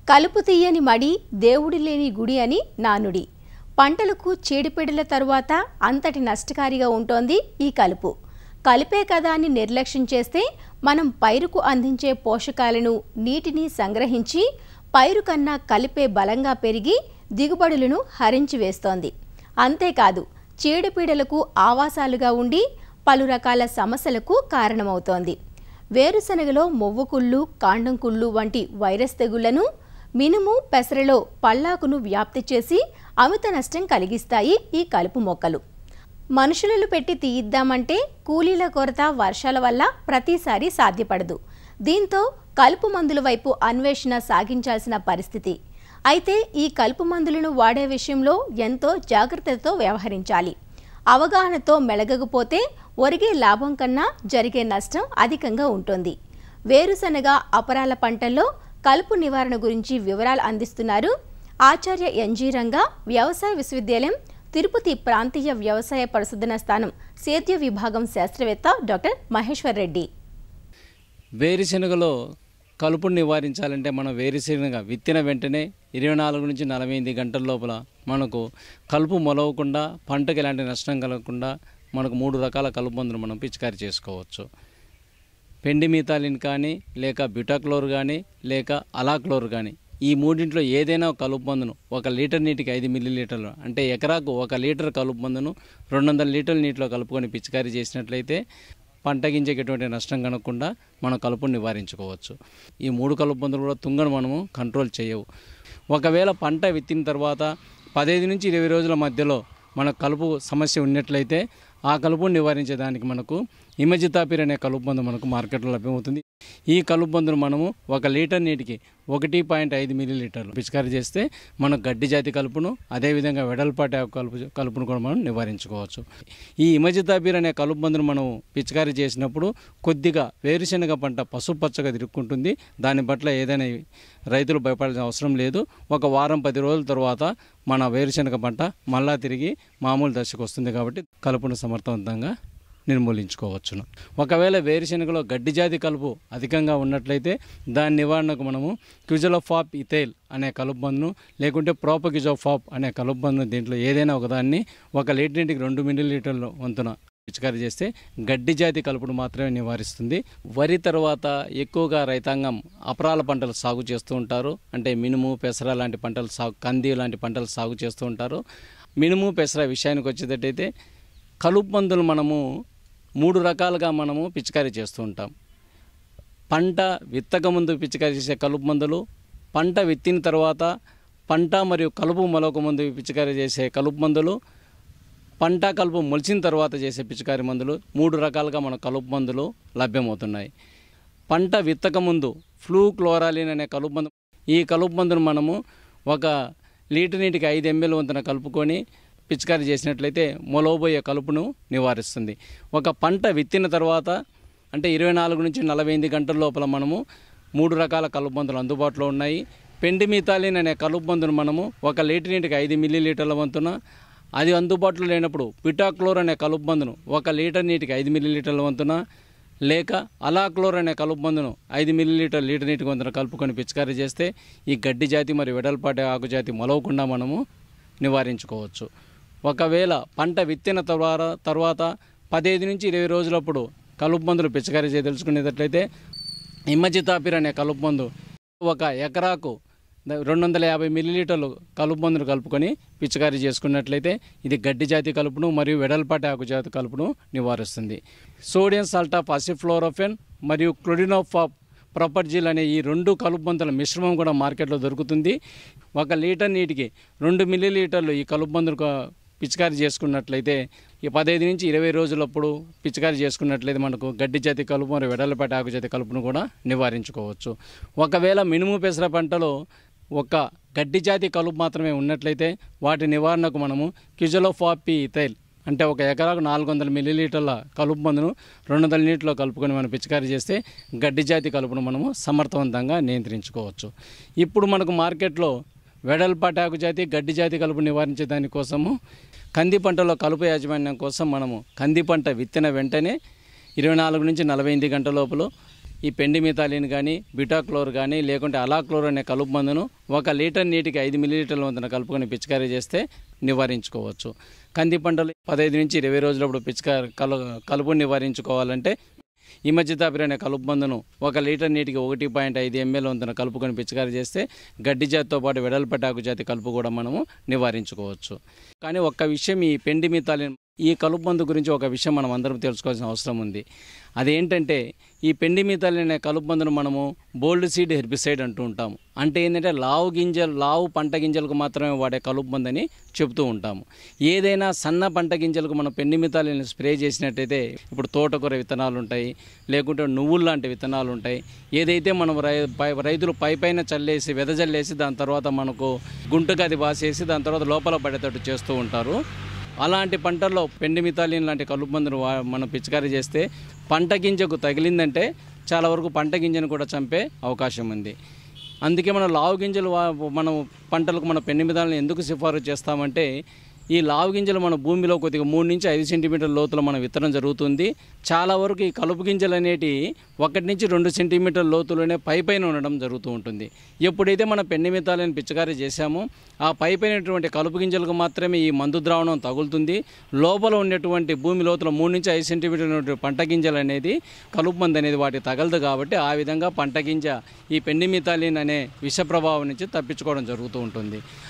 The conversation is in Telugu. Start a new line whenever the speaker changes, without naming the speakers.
కలుపు తీయని మడి దేవుడి లేని గుడి అని నానుడి పంటలకు చీడిపీడల తరువాత అంతటి నష్టకారిగా ఉంటోంది ఈ కలుపు కలిపే కదా అని నిర్లక్ష్యం చేస్తే మనం పైరుకు అందించే పోషకాలను నీటిని సంగ్రహించి పైరు కన్నా కలిపే బలంగా పెరిగి దిగుబడులను హరించి వేస్తోంది అంతేకాదు చీడపీడలకు ఆవాసాలుగా ఉండి పలు రకాల సమస్యలకు కారణమవుతోంది వేరుశనగలో మొవ్వు కుళ్ళు కాండం కుళ్ళు వంటి వైరస్ తెగుళ్లను మినుము పెసరలో పల్లాకును వ్యాప్తి చేసి అమిత నష్టం కలిగిస్తాయి ఈ కలుపు మొక్కలు మనుషులను పెట్టి తీయిద్దామంటే కూలీల కొరత వర్షాల వల్ల ప్రతిసారి సాధ్యపడదు దీంతో కలుపు మందుల వైపు అన్వేషణ సాగించాల్సిన పరిస్థితి అయితే ఈ కలుపు మందులను వాడే విషయంలో ఎంతో జాగ్రత్తతో వ్యవహరించాలి అవగాహనతో మెలగకపోతే ఒరిగే లాభం కన్నా జరిగే నష్టం అధికంగా ఉంటుంది వేరుశనగ అపరాల పంటల్లో కలుపు నివారణ గురించి వివరాలు అందిస్తున్నారు ఆచార్య ఎన్జీ రంగా వ్యవసాయ విశ్వవిద్యాలయం తిరుపతి ప్రాంతీయ వ్యవసాయ పరిశోధన స్థానం సేద్య విభాగం శాస్త్రవేత్త డాక్టర్ మహేశ్వర్ రెడ్డి
వేరుశెనగలో కలుపును నివారించాలంటే మనం వేరుశెనగ విత్తిన వెంటనే ఇరవై నాలుగు నుంచి నలభై ఎనిమిది గంటల లోపల మనకు కలుపు మొలవకుండా పంటకు ఎలాంటి నష్టం కలగకుండా మనకు మూడు రకాల కలుపు మందులు మనం పిచికారీ చేసుకోవచ్చు పెండిమితాలిన్ కానీ లేక బ్యూటాక్లోర్ కానీ లేక అలాక్లోర్ కానీ ఈ మూడింట్లో ఏదైనా ఒక కలుపు మందును ఒక లీటర్ నీటికి ఐదు మిల్లీ లీటర్లు అంటే ఎకరాకు ఒక లీటర్ కలుపు మందును రెండు వందల లీటర్ల నీటిలో కలుపుకొని పిచికారీ చేసినట్లయితే పంట గింజకి ఎటువంటి నష్టం కనకుండా మనం కలుపును నివారించుకోవచ్చు ఈ మూడు కలుపు మందులు కూడా తుంగను మనము కంట్రోల్ చేయవు ఒకవేళ పంట విత్తిన తర్వాత పదహైదు నుంచి ఇరవై రోజుల మధ్యలో మన కలుపు సమస్య ఉన్నట్లయితే ఆ కలుపును నివారించేదానికి మనకు ఇమజితాపిర్ అనే కలుపు మందు మనకు మార్కెట్లో లభ్యమవుతుంది ఈ కలుపు మందును మనము ఒక లీటర్ నీటికి ఒకటి పాయింట్ ఐదు మిల్లీ లీటర్లు పిచికారీ చేస్తే మనం గడ్డి జాతి కలుపును అదేవిధంగా వెడల్పాటి ఆకు కలుపు కలుపును కూడా మనం నివారించుకోవచ్చు ఈ ఇమజితాపిర్ అనే కలుపు మందును మనం పిచికారీ చేసినప్పుడు కొద్దిగా వేరుశెనగ పంట పసుపచ్చగా తిరుక్కుంటుంది దాని పట్ల ఏదైనా రైతులు భయపడాల్సిన అవసరం లేదు ఒక వారం పది రోజుల తర్వాత మన వేరుశెనగ పంట మళ్ళా తిరిగి మామూలు దశకు వస్తుంది కాబట్టి కలుపును సమర్థవంతంగా నిర్మూలించుకోవచ్చును ఒకవేళ వేరుశెనగలో గడ్డి జాతి కలుపు అధికంగా ఉన్నట్లయితే దాని నివారణకు మనము క్యూజలోఫాప్ ఇథైల్ అనే కలుపు మందును లేకుంటే ప్రోపక్యూజోఫాప్ అనే కలుపు మందును దీంట్లో ఏదైనా ఒకదాన్ని ఒక లీటర్ నీటికి రెండు మిల్లీ లీటర్ల వంతున పిచికారీ చేస్తే గడ్డి జాతి కలుపును మాత్రమే నివారిస్తుంది వరి తర్వాత ఎక్కువగా రైతాంగం అపరాల పంటలు సాగు చేస్తూ ఉంటారు అంటే మినుము పెసర లాంటి పంటలు సాగు కంది లాంటి పంటలు సాగు చేస్తూ ఉంటారు మినుము పెసర విషయానికి వచ్చేటట్టయితే కలుపు మందులు మనము మూడు రకాలుగా మనము పిచికారీ చేస్తూ ఉంటాం పంట విత్తక ముందు పిచికారీ చేసే కలుపు మందులు పంట విత్తిన తర్వాత పంట మరియు కలుపు మొలక ముందు పిచికారీ చేసే కలుపు మందులు పంట కలుపు మొలిచిన తర్వాత చేసే పిచికారీ మందులు మూడు రకాలుగా మన కలుపు మందులు లభ్యమవుతున్నాయి పంట విత్తక ముందు ఫ్లూ క్లోరాలిన్ అనే కలుపు మందు ఈ కలుపు మందును మనము ఒక లీటర్ నీటికి ఐదు ఎంఎల్ వంతున కలుపుకొని పిచికారీ చేసినట్లయితే మొలవబోయే కలుపును నివారిస్తుంది ఒక పంట విత్తిన తర్వాత అంటే ఇరవై నాలుగు నుంచి నలభై ఎనిమిది గంటల లోపల మనము మూడు రకాల కలుపు మందులు అందుబాటులో ఉన్నాయి పెండిమితాలిన్ అనే కలుపు మందును మనము ఒక లీటర్ నీటికి ఐదు మిల్లీ లీటర్ల వంతున అది అందుబాటులో లేనప్పుడు పిటాక్లోర్ అనే కలుపు మందును ఒక లీటర్ నీటికి ఐదు మిల్లీ లీటర్ల వంతున లేక అలాక్లోర్ అనే కలుపు మందును ఐదు మిల్లీ లీటర్ లీటర్ నీటికి వంతున కలుపుకొని పిచికారీ చేస్తే ఈ గడ్డి జాతి మరియు వెడల్పాటి ఆకు జాతి మొలవకుండా మనము నివారించుకోవచ్చు ఒకవేళ పంట విత్తిన తర్వాత తర్వాత పదిహేను నుంచి ఇరవై రోజులప్పుడు కలుపు మందులు పిచికారీ చేయదలుచుకునేటట్లయితే ఇమ్మజితాపిర్ అనే కలుపు మందు ఒక ఎకరాకు ద- రెండు వందల యాభై మిల్లీలీటర్లు కలుపు మందును కలుపుకొని పిచికారీ చేసుకున్నట్లయితే ఇది గడ్డి జాతి కలుపును మరియు వెడల్పాటి ఆకు జాతి కలుపును నివారిస్తుంది సోడియం సాల్టాఫ్ అసిఫ్లోరోఫెన్ మరియు క్లోడినోఫాప్ ప్రొపర్జిల్ అనే ఈ రెండు కలుపు మందుల మిశ్రమం కూడా మార్కెట్లో దొరుకుతుంది ఒక లీటర్ నీటికి రెండు మిల్లీలీటర్లు ఈ కలుపు మందులు క- పిచికారీ చేసుకున్నట్లయితే ఈ పదహైదు నుంచి ఇరవై రోజులప్పుడు పిచికారీ చేసుకున్నట్లయితే మనకు గడ్డి జాతి కలుపు మరియు వెడలపాటి ఆకు జాతి కలుపును కూడా నివారించుకోవచ్చు ఒకవేళ మినుము పెసర పంటలో ఒక గడ్డి జాతి కలుపు మాత్రమే ఉన్నట్లయితే వాటి నివారణకు మనము క్యుజలోఫాపి ఇథైల్ అంటే ఒక ఎకరాకు నాలుగు వందల మిల్లీలీటర్ల కలుపు మందును రెండు వందల నీటిలో కలుపుకొని మనం పిచికారీ చేస్తే గడ్డి జాతి కలుపును మనము సమర్థవంతంగా నియంత్రించుకోవచ్చు ఇప్పుడు మనకు మార్కెట్లో వెడల్పాటాకు జాతి గడ్డి జాతి కలుపు నివారించే దానికోసము కంది పంటలో కలుపు యాజమాన్యం కోసం మనము కంది పంట విత్తిన వెంటనే ఇరవై నాలుగు నుంచి నలభై ఎనిమిది గంటల లోపల ఈ పెండి మితాలిన్ కానీ బిటాక్లోర్ కానీ లేకుంటే అలాక్లోర్ అనే కలుపు మందును ఒక లీటర్ నీటికి ఐదు మిల్లీలీటర్ల వంతున కలుపుకొని పిచికారీ చేస్తే నివారించుకోవచ్చు కంది పంటలు పదహైదు నుంచి ఇరవై రోజులప్పుడు పిచికారి కలు కలుపు నివారించుకోవాలంటే ఈ మధ్య అనే కలుపు మందును ఒక లీటర్ నీటికి ఒకటి పాయింట్ ఐదు ఎంఎల్ వంతున కలుపుకొని పిచికారీ చేస్తే గడ్డి జాతితో పాటు వెడల్పటాకు జాతి కలుపు కూడా మనము నివారించుకోవచ్చు కానీ ఒక్క విషయం ఈ పెండి మితాలిన్ ఈ కలుపు మందు గురించి ఒక విషయం మనం అందరం తెలుసుకోవాల్సిన అవసరం ఉంది అదేంటంటే ఈ పెండి మితాలిన్ అనే కలుపు మందును మనము బోల్డ్ సీడ్ హెర్బిసైడ్ అంటూ ఉంటాము అంటే ఏంటంటే లావు గింజలు లావు పంట గింజలకు మాత్రమే వాడే కలుపు మందని చెప్తూ ఉంటాము ఏదైనా సన్న పంట గింజలకు మనం పెండి మితాలిన్ స్ప్రే చేసినట్టయితే ఇప్పుడు తోటకూర విత్తనాలు ఉంటాయి లేకుంటే నువ్వులు లాంటి విత్తనాలు ఉంటాయి ఏదైతే మనం రై పై రైతులు పై పైన చల్లేసి వెదజల్లేసి దాని తర్వాత మనకు గుంటగది బాసేసి దాని తర్వాత లోపల పడేటట్టు చేస్తూ ఉంటారు అలాంటి పంటల్లో పెండి మితాలిన్ లాంటి కలుపు మందును వా- మనం పిచికారీ చేస్తే పంట గింజకు తగిలిందంటే చాలా వరకు పంట గింజను కూడా చంపే అవకాశం ఉంది అందుకే మనం లావు గింజలు వా- మనం పంటలకు మన పెండి మితాలను ఎందుకు సిఫారసు చేస్తామంటే ఈ లావు గింజలు మన భూమిలో కొద్దిగా మూడు నుంచి ఐదు సెంటీమీటర్ల లోతులో మనం విత్తనం జరుగుతుంది చాలా వరకు ఈ కలుపు గింజలు అనేటి ఒకటి నుంచి రెండు సెంటీమీటర్ల లోతులోనే పై పైన ఉండడం జరుగుతూ ఉంటుంది ఎప్పుడైతే మన పెండి మితాలని పిచ్చకారీ చేశామో ఆ పై పైనటువంటి కలుపు గింజలకు మాత్రమే ఈ మందు ద్రావణం తగులుతుంది లోపల ఉన్నటువంటి భూమి లోతుల మూడు నుంచి ఐదు సెంటీమీటర్ల పంట గింజలు అనేది కలుపు మందు అనేది వాటి తగలదు కాబట్టి ఆ విధంగా పంట గింజ ఈ పెండి మితాలిన్ అనే విష ప్రభావం నుంచి తప్పించుకోవడం జరుగుతూ ఉంటుంది